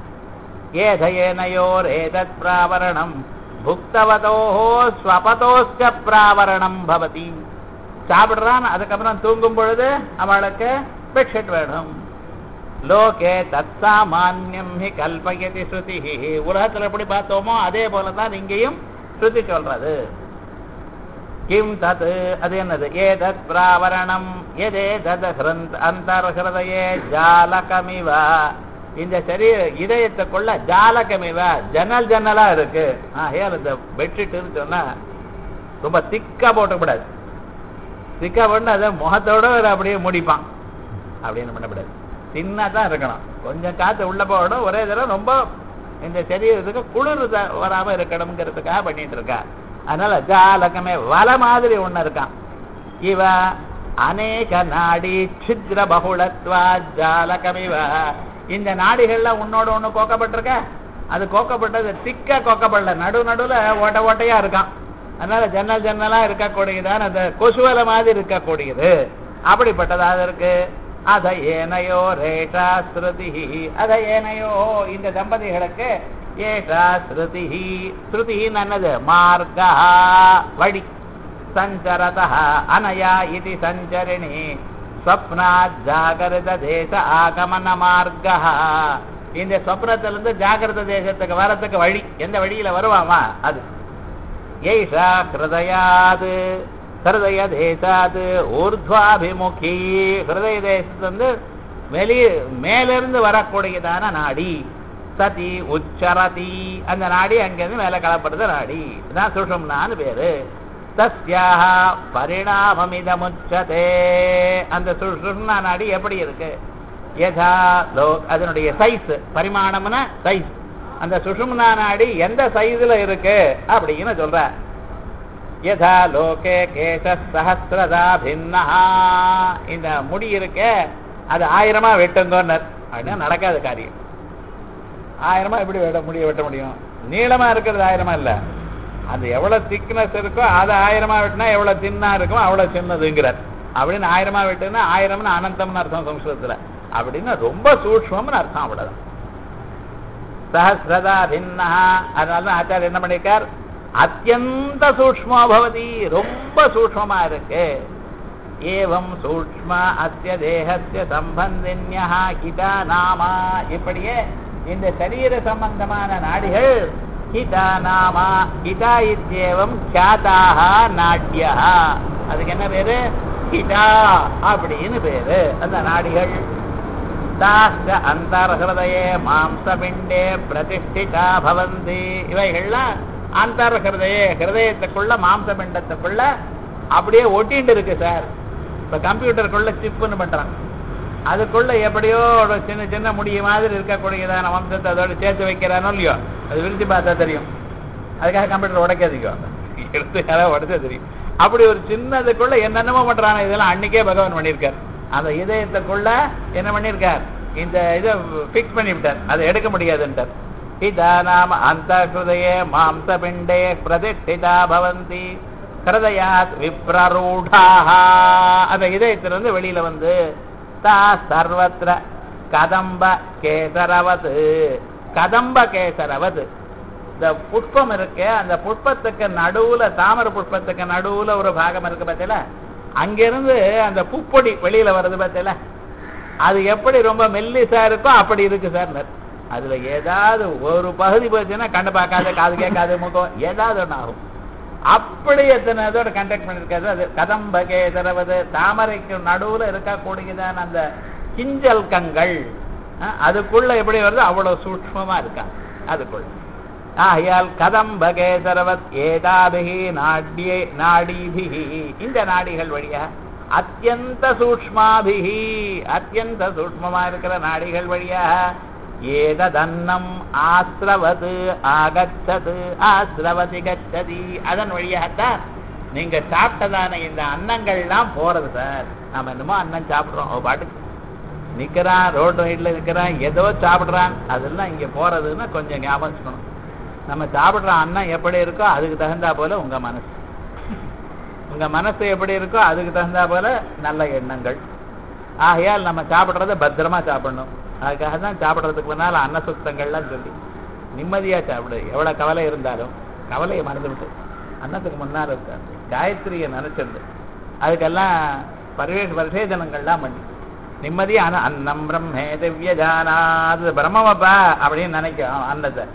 ஏதயேனயோரேதத் பிராவரணம் புக்தவதோஹோ ஸ்வபதோஸ்க பிராவரணம் பவதி சாப்பிடுறான் அதுக்கப்புறம் தூங்கும் பொழுது அவளுக்கு பெட்ஷீட் வேணும் லோகே தத் சாமான்யம் ஹி கல்பயதி ஸ்ருதி உலகத்துல எப்படி பார்த்தோமோ அதே போலதான் இங்கேயும் ஸ்ருதி சொல்றது கிம் தத் அது என்னது ஏதத் பிராவரணம் எதே தத் ஹிருந்த் அந்தர்ஹிருதயே ஜாலகமிவ இந்த சரீர இதயத்துக்குள்ள ஜாலகமிவ ஜன்னல் ஜன்னலா இருக்கு ஆகையால் இந்த பெட்ஷீட்னு சொன்னா ரொம்ப திக்கா போட்டக்கூடாது திக்கா போட்டு அதை முகத்தோட ஒரு அப்படியே முடிப்பான் அப்படின்னு பண்ணக்கூடாது சின்ன தான் இருக்கணும் கொஞ்சம் காத்து உள்ள போகணும் ஒரே தடவை ரொம்ப இந்த சரீரத்துக்கு குளிர் த- வராம இருக்கணுங்கிறதுக்காக பண்ணிட்டு இருக்கா அதனால ஜாலகமே வல மாதிரி ஒண்ணு இருக்கான் இவ அநேக நாடி சித்ர பகுளத்வா ஜாலகமிவ இந்த நாடிகள்ல உன்னோட ஒண்ணு கோக்கப்பட்டிருக்க அது கோக்கப்பட்டது திக்க கோக்கப்படல நடு நடுவுல ஓட்ட ஓட்டையா இருக்கான் அதனால ஜன்னல் ஜன்னலா இருக்கக்கூடியதான் அந்த கொசுவல மாதிரி இருக்கக்கூடியது அப்படிப்பட்டதாக இருக்கு அத ஏனையோ ரேஷா ஸ்ருதி அத ஏனையோ இந்த தம்பதிகளுக்கு ஏஷா ஸ்ருதி ஸ்ருதின்னு என்னது மார்கா வழி சஞ்சரத அனயா இது சஞ்சரிணி ஸ்வப்னாத் ஜாகிரத தேச ஆகமன மார்க்கா இந்த சொப்னத்திலிருந்து ஜாகிரத தேசத்துக்கு வரத்துக்கு வழி எந்த வழியில வருவாமா அது ஏஷா ஹிருதயாது ஹிருதய தேசாது ஊர்துவாபிமுகி ஹிருதய தேசத்திலிருந்து வெளியே மேலிருந்து வரக்கூடியதான நாடி சதி உச்சரதி அந்த நாடி அங்கிருந்து மேல கலப்படுது நாடி இதான் சுஷும்னான்னு பேரு தஸ்யாக பரிணாமமிதமுச்சதே அந்த சுஷும்னா நாடி எப்படி இருக்கு யதா லோ அதனுடைய சைஸ் பரிமாணம்னா சைஸ் அந்த சுஷும்னா நாடி எந்த சைஸ்ல இருக்கு அப்படின்னு சொல்ற யதா லோகே கேச சஹசிரதா பின்னா இந்த முடி இருக்கே அது ஆயிரமா வெட்டுங்கன்னர் அப்படின்னா நடக்காத காரியம் ஆயிரமா எப்படி வெட்ட முடிய வெட்ட முடியும் நீளமா இருக்கிறது ஆயிரமா இல்ல அது எவ்வளவு திக்னஸ் இருக்கோ அது ஆயிரமா வெட்டினா எவ்வளவு தின்னா இருக்கும் அவ்வளவு சின்னதுங்கிறார் அப்படின்னு ஆயிரமா வெட்டுனா ஆயிரம்னு அனந்தம்னு அர்த்தம் சம்ஸ்கிருதத்துல அப்படின்னா ரொம்ப சூக்ஷ்மம்னு அர்த்தம் அவ்வளவுதான் சஹசிரதா பின்னா அதனால தான் ஆச்சாரியர் என்ன பண்ணிருக்கார் அத்தியந்த சூக்ஷ்மோ பவதி ரொம்ப சூக்ஷ்மமா இருக்கு ஏவம் சூக்ஷ்ம அஸ்ய தேகஸ்ய சம்பந்தின்யா ஹிதா நாமா இப்படியே இந்த சரீர சம்பந்தமான நாடிகள் ஹிதா நாமா ஹிதா இத்தியேவம் கியாதாக நாட்யா அதுக்கு என்ன பேரு ஹிதா அப்படின்னு பேரு அந்த நாடிகள் தாஸ்த அந்தர்ஹதயே மாம்சபிண்டே பிரதிஷ்டிதா பவந்தி இவைகள்லாம் அந்தர்ஹதயே ஹிருதயத்துக்குள்ள மாம்சபிண்டத்துக்குள்ள அப்படியே ஒட்டிட்டு இருக்கு சார் இப்ப கம்ப்யூட்டருக்குள்ள சிப்புன்னு பண்றான் அதுக்குள்ள எப்படியோ ஒரு சின்ன சின்ன முடிய மாதிரி இருக்கக்கூடியதான வம்சத்தை அதோட சேர்த்து வைக்கிறானோ இல்லையோ அது விரிச்சு பார்த்தா தெரியும் அதுக்காக கம்ப்யூட்டர் உடைக்காதீங்க எடுத்து யாராவது உடைச்சா தெரியும் அப்படி ஒரு சின்னதுக்குள்ள என்னென்னமோ பண்றாங்க இதெல்லாம் அன்னைக்கே பகவான் பண்ணியிருக்கார் அந்த இதயத்துக்குள்ள என்ன பண்ணியிருக்கார் இந்த இதை ஃபிக்ஸ் பண்ணிவிட்டார் அதை எடுக்க முடியாதுன்றார் இதா நாம அந்த ஹிருதயே மாம்சபிண்டே பிரதிஷ்டிதா பவந்தி ஹிருதயாத் விப்ரரூடாக அந்த இதயத்திலிருந்து வெளியில வந்து தா சர்வத்திர கதம்ப கேசரவது கதம்ப கேசரவது இந்த புஷ்பம் இருக்கு அந்த புஷ்பத்துக்கு நடுவுல தாமரை புஷ்பத்துக்கு நடுவுல ஒரு பாகம் இருக்கு பார்த்தீங்களா அங்கிருந்து அந்த பூப்பொடி வெளியில வருது பார்த்தீங்களா அது எப்படி ரொம்ப மெல்லிசா இருக்கோ அப்படி இருக்கு சார் அதுல ஏதாவது ஒரு பகுதி போச்சுன்னா கண்ணு பார்க்காத காது கேட்காத முகம் ஏதாவது ஒண்ணு ஆகும் அப்படி எத்தனை இதோட கண்டக்ட் பண்ணிருக்காது அது கதம்ப கேசரவது தாமரைக்கு நடுவுல இருக்கக்கூடியதான அந்த கிஞ்சல் கங்கள் அஹ், அதுக்குள்ள எப்படி வருது அவ்வளவு சூக்ஷ்மமா இருக்கா அதுக்குள்ள ஆகையால் கதம்ப கேசரவத் ஏதாபிகி நாடியே நாடிபிகி இந்த நாடிகள் வழியா அத்தியந்த சூக்ஷ்மாபிகி அத்தியந்த சூக்ஷ்மமா இருக்கிற நாடிகள் வழியா ஏததன்னம் ஆசிரவது ஆகச்சது ஆசிரவதி கச்சதி அதன் வழியாகத்தான் நீங்க சாப்பிட்டதான இந்த அன்னங்கள்லாம் போறது சார் நாம என்னமோ அன்னம் சாப்பிடுறோம் அவ பாட்டுக்கு நிக்கிறான் ரோடு சைடுல நிக்கிறான் ஏதோ சாப்பிடுறான் அதெல்லாம் இங்க போறதுன்னா கொஞ்சம் ஞாபகம் வச்சுக்கணும் நம்ம சாப்பிடுற அன்னம் எப்படி இருக்கோ அதுக்கு தகுந்தா போல உங்க மனசு உங்க மனசு எப்படி இருக்கோ அதுக்கு தகுந்தா போல நல்ல எண்ணங்கள் ஆகையால் நம்ம சாப்பிடுறத பத்திரமா சாப்பிடணும் அதுக்காக தான் சாப்பிடுறதுக்கு முன்னால் அன்ன சுத்தங்கள்லாம் சொல்லி நிம்மதியா சாப்பிடு எவ்வளவு கவலை இருந்தாலும் கவலையை மறந்துவிட்டு அன்னத்துக்கு முன்னால் இருக்காது காயத்ரியை நினைச்சிருந்து அதுக்கெல்லாம் பரிவேஷ பரிசேதனங்கள்லாம் பண்ணி நிம்மதியான அன்னம் பிரம்மே திவ்ய ஜானாது பிரம்மமப்பா அப்படின்னு நினைக்கும் அன்னத்தை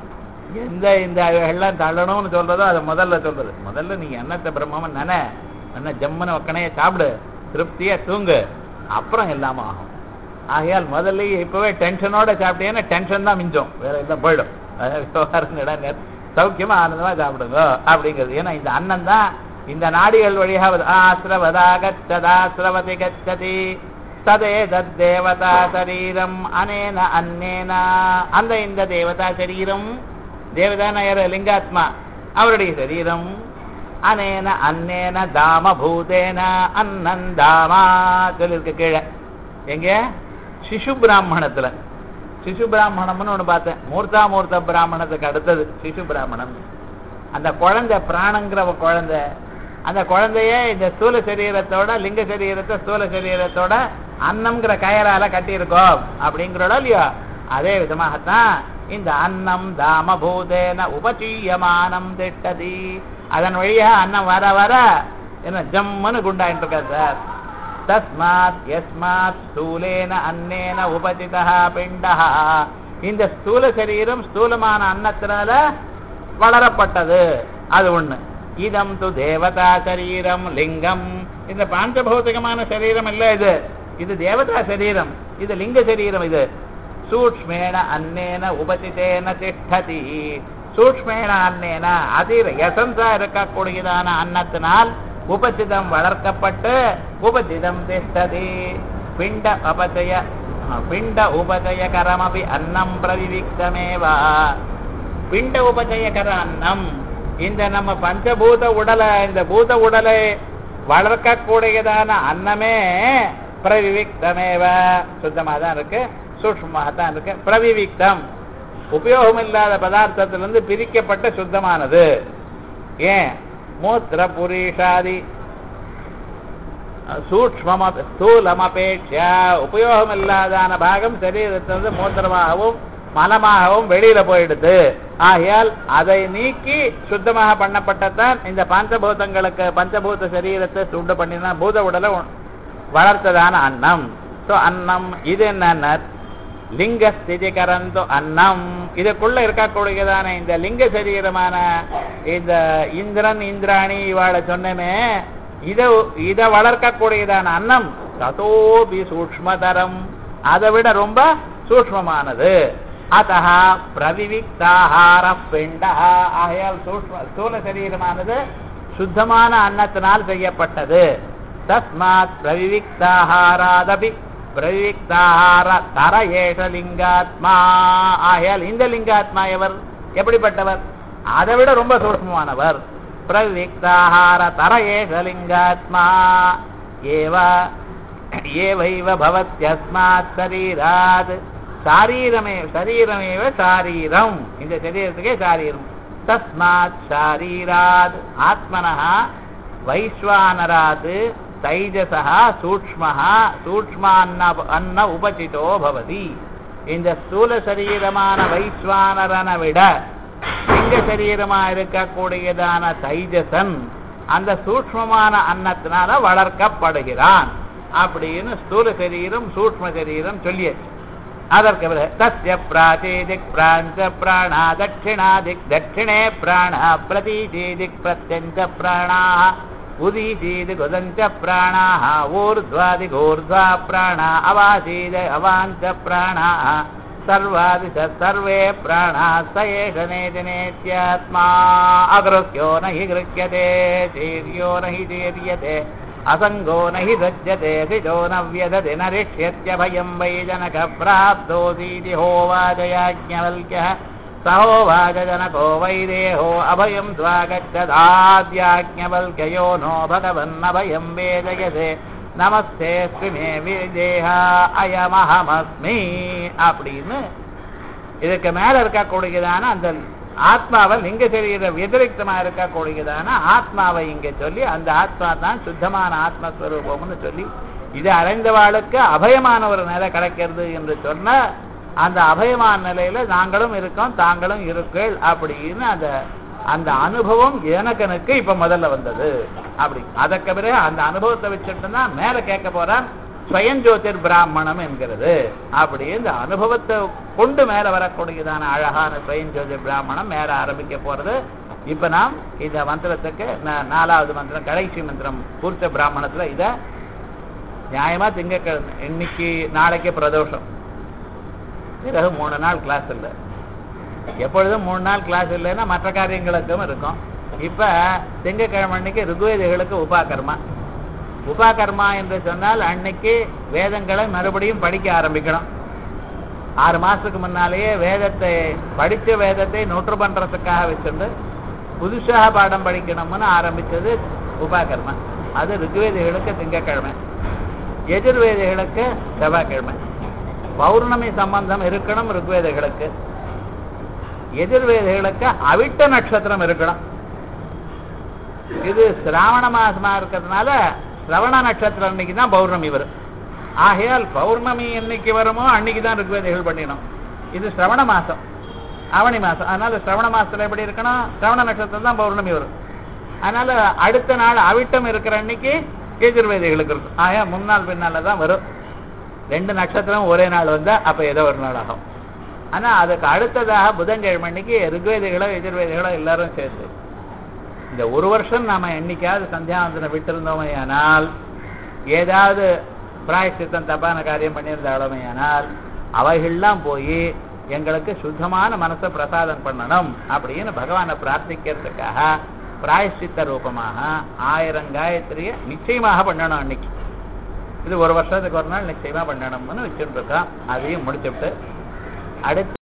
எந்த இந்த எல்லாம் தள்ளணும்னு சொல்றதோ அதை முதல்ல சொல்றது முதல்ல நீ அன்னத்தை பிரம்மம் நினை என்ன ஜம்முன்னு ஒக்கனைய சாப்பிடு திருப்தியா தூங்கு அப்புறம் எல்லாமே ஆகும் ஆகையால் முதல்ல இப்பவே டென்ஷனோட சாப்பிட்டீங்கன்னா டென்ஷன் தான் மிஞ்சம் வேற எல்லாம் போயிடும் அதாவது விவகாரம் இடம் சௌக்கியமா ஆனந்தமா சாப்பிடுங்க அப்படிங்கிறது ஏன்னா இந்த அன்னம் தான் இந்த நாடிகள் வழியாக ஆசிரவதா கச்சதா சிரவதி கச்சதி ததே தத் தேவதா சரீரம் அனேன அன்னேனா அந்த இந்த தேவதா சரீரம் தேவதான யாரு லிங்காத்மா அவருடைய சரீரம் அனேன அன்னேன தாம பூதேன அன்னன் தாமா சொல்லிருக்கு கீழே எங்க சிசு பிராமணத்துல சிசு பிராமணம்னு ஒண்ணு பார்த்தேன் மூர்த்தா மூர்த்த பிராமணத்துக்கு அடுத்தது சிசு பிராமணம் அந்த குழந்தை பிராணங்கிற ஒரு குழந்தை அந்த குழந்தைய இந்த ஸ்தூல சரீரத்தோட லிங்க சரீரத்தை ஸ்தூல சரீரத்தோட அன்னம்ங்கிற கயரால கட்டியிருக்கோம் அப்படிங்கிறோட இல்லையோ அதே விதமாகத்தான் இந்த அன்னம் தாம பூதேன உபச்சீயமானம் திட்டதி அதன் வழியா அன்னம் வர வர என்ன ஜம்முன்னு குண்டாயிட்டு இருக்கா சார் தஸ்மாத் யஸ்மாத் ஸ்தூலேன அன்னேன உபசிதா பிண்டா இந்த ஸ்தூல சரீரம் ஸ்தூலமான அன்னத்தினால வளரப்பட்டது அது ஒண்ணு இதம் து தேவதா சரீரம் லிங்கம் இந்த பாஞ்சபௌதிகமான சரீரம் இல்ல இது இது தேவதா சரீரம் இது லிங்க சரீரம் இது சூக்மேண அன்னேன உபசிதேன திஷ்டதி சூக்மேண அன்னேன அதிர எசன்ஸா இருக்கக்கூடியதான அன்னத்தினால் உபசிதம் வளர்க்கப்பட்டு உபசிதம் திஷ்டதி பிண்ட அபஜய பிண்ட உபஜயகரமபி அன்னம் பிரவிவிக்தமேவா பிண்ட உபஜயகர அன்னம் இந்த நம்ம பஞ்சபூத உடலை இந்த பூத உடலை வளர்க்கக்கூடியதான அன்னமே பிரவிவிக்தமேவ சுத்தமாக தான் இருக்கு சூக்மமாக தான் இருக்கு பிரவிவிக்தம் உபயோகம் இல்லாத பதார்த்தத்திலிருந்து பிரிக்கப்பட்ட சுத்தமானது ஏன் மூத்திர புரீஷாதி சூக்மம் ஸ்தூலமபேட்ச உபயோகம் இல்லாதான பாகம் சரீரத்திலிருந்து மூத்திரமாகவும் மலமாகவும் வெளியில போயிடுது ஆகையால் அதை நீக்கி சுத்தமாக பண்ணப்பட்டதான் இந்த பஞ்சபூதங்களுக்கு பஞ்சபூத சரீரத்தை சுண்டு பண்ணினா பூத உடலை வளர்த்ததான அன்னம் ஸோ அன்னம் இது என்ன லிங்க ஸ்திதிகரந்து அன்னம் இதுக்குள்ள இருக்கக்கூடியதான இந்த லிங்க சரீரமான இந்த இந்திரன் இந்திராணி இவாளை சொன்னமே இத இத வளர்க்கக்கூடியதான அன்னம் ததோபி சூக்மதரம் அதை விட ரொம்ப சூக்மமானது அத்த பிரவிவிக்தாஹார பிண்ட ஆகையால் சூக்ம ஸ்தூல சரீரமானது சுத்தமான அன்னத்தினால் செய்யப்பட்டது தஸ்மாத் பிரவிவிக்தாஹாராதபி பிரவிவிக்தாஹார தர ஏஷ லிங்காத்மா ஆகையால் இந்த லிங்காத்மா எவர் எப்படிப்பட்டவர் அதை விட ரொம்ப சூக்மமானவர் பிரவிவிக்தாஹார தர ஏஷ லிங்காத்மா ஏவ ஏவைவ பவத்யஸ்மாத் சரீராத் சாரீரமே சரீரமேவ சாரீரம் இந்த சரீரத்துக்கே சாரீரம் தஸ்மாத் சாரீராத் ஆத்மனः வைஸ்வானராத் தைஜசா சூக்மஹா சூக்மான்ன அன்ன உபசிதோ பவதி இந்த ஸ்தூல சரீரமான வைஸ்வானரனை விட லிங்க சரீரமா இருக்கக்கூடியதான தைஜசன் அந்த சூக்மமான அன்னத்தினால வளர்க்கப்படுகிறான் அப்படின்னு ஸ்தூல சரீரம் சூக்ம சரீரம் சொல்லியாச்சு அதற்கு பிறகு தஸ்ய பிராச்சேதிக் பிராஞ்ச பிராணா தட்சிணாதிக் தட்சிணே பிராண பிரதீச்சேதிக் பிரத்யஞ்ச பிராணா உதீச்சேதி குதஞ்ச பிராணா ஊர்ध्वादिगोर्ध्वा பிராணா அவாசீத அவாஞ்ச பிராணா सर्वादि च सर्वे प्राणाः स एष नेतिनेत्यात्मा अगृह्यो न हि गृह्यते चीर्यो न हि चीर्यते असङ्गो न हि सज्जते सिजो न व्यदति न रिष्यत्यभयम् वै जनक प्राप्तोऽसीति होवाचयाज्ञवल्क्यः सहोवाच जनको वैदेहो अभयम् स्वागच्छदाद्याज्ञवल्क्ययो नो भगवन्नभयम् वेदयसे நமஸ்தே மே விஜேஹா அயமஹமஸ்மி அப்படின்னு இதுக்கு மேல இருக்கக்கூடியதான அந்த ஆத்மாவை லிங்க சரீர வியதிரிக்தமா இருக்கக்கூடியதான ஆத்மாவை இங்க சொல்லி அந்த ஆத்மா தான் சுத்தமான ஆத்மஸ்வரூபம்னு சொல்லி இது அடைந்தவாளுக்கு அபயமான ஒரு நிலை கிடைக்கிறது என்று சொன்ன அந்த அபயமான நிலையில நாங்களும் இருக்கோம் தாங்களும் இருக்கீள் அப்படின்னு அந்த அந்த அனுபவம் எனக்கனுக்கு இப்ப முதல்ல வந்தது அப்படி அதற்கு பிறகு அந்த அனுபவத்தை வச்சுட்டு தான் மேல கேட்க போறான் ஸ்வயஞ்சோதிர் பிராமணம் என்கிறது அப்படி இந்த அனுபவத்தை கொண்டு மேல வரக்கூடியதான அழகான ஸ்வயஞ்சோதிர் பிராமணம் மேல ஆரம்பிக்க போறது இப்ப நாம் இந்த மந்திரத்துக்கு நா- நாலாவது மந்திரம் கடைசி மந்திரம் பூர்த்த பிராமணத்துல இத நியாயமா திங்கக்கிழமை இன்னைக்கு நாளைக்கு பிரதோஷம் பிறகு மூணு நாள் கிளாஸ் இல்லை எப்பொழுதும் மூணு நாள் கிளாஸ் இல்லைன்னா மற்ற காரியங்களுக்கும் இருக்கும் இப்ப திங்கக்கிழமை அன்னைக்கு ருக்வேதிகளுக்கு உபாகர்மா உபாகர்மா என்று சொன்னால் அன்னைக்கு வேதங்களை மறுபடியும் படிக்க ஆரம்பிக்கணும் ஆறு மாசத்துக்கு முன்னாலேயே வேதத்தை படிச்ச வேதத்தை நோட்டு பண்றதுக்காக வச்சிருந்து புதுசாக பாடம் படிக்கணும்னு ஆரம்பிச்சது உபாகர்மா அது ருக்வேதிகளுக்கு திங்கக்கிழமை எதிர்வேதிகளுக்கு செவ்வாய்க்கிழமை பௌர்ணமி சம்பந்தம் இருக்கணும் ருக்வேதிகளுக்கு எதிர்வேதிகளுக்கு அவிட்ட நட்சத்திரம் இருக்கணும் இது சிராவண மாசமா இருக்கிறதுனால சிரவண நட்சத்திரம் அன்னைக்கு தான் பௌர்ணமி வரும் ஆகையால் பௌர்ணமி என்னைக்கு வருமோ அன்னைக்கு தான் ருக்வேதிகள் பண்ணிடணும் இது சிரவண மாசம் ஆவணி மாசம் அதனால சிரவண மாசத்துல எப்படி இருக்கணும் சிரவண நட்சத்திரம் தான் பௌர்ணமி வரும் அதனால அடுத்த நாள் அவிட்டம் இருக்கிற அன்னைக்கு எதிர்வேதிகளுக்கு இருக்கும் ஆயா முன்னாள் பின்னால தான் வரும் ரெண்டு நட்சத்திரம் ஒரே நாள் வந்தா அப்ப ஏதோ ஒரு நாள் ஆகும் ஆனா அதுக்கு அடுத்ததாக புதன்கிழமை அன்னைக்கு ருக்வேதிகளோ எதிர்வேதிகளோ எல்லாரும் சேர்ந்து இந்த ஒரு வருஷம் நாம என்னைக்காவது சந்தியாவந்தனம் விட்டிருந்தோமே ஆனால் ஏதாவது பிராயச்சித்தம் தப்பான காரியம் பண்ணியிருந்தாலுமே ஆனால் அவைகள்லாம் போய் எங்களுக்கு சுத்தமான மனசை பிரசாதம் பண்ணணும் அப்படின்னு பகவானை பிரார்த்திக்கிறதுக்காக பிராயச்சித்த ரூபமாக ஆயிரம் காயத்ரிய நிச்சயமாக பண்ணணும் அன்னைக்கு இது ஒரு வருஷத்துக்கு ஒரு நாள் நிச்சயமா பண்ணணும்னு வச்சுட்டு இருக்கோம் அதையும் முடிச்சுட்டு அடுத்து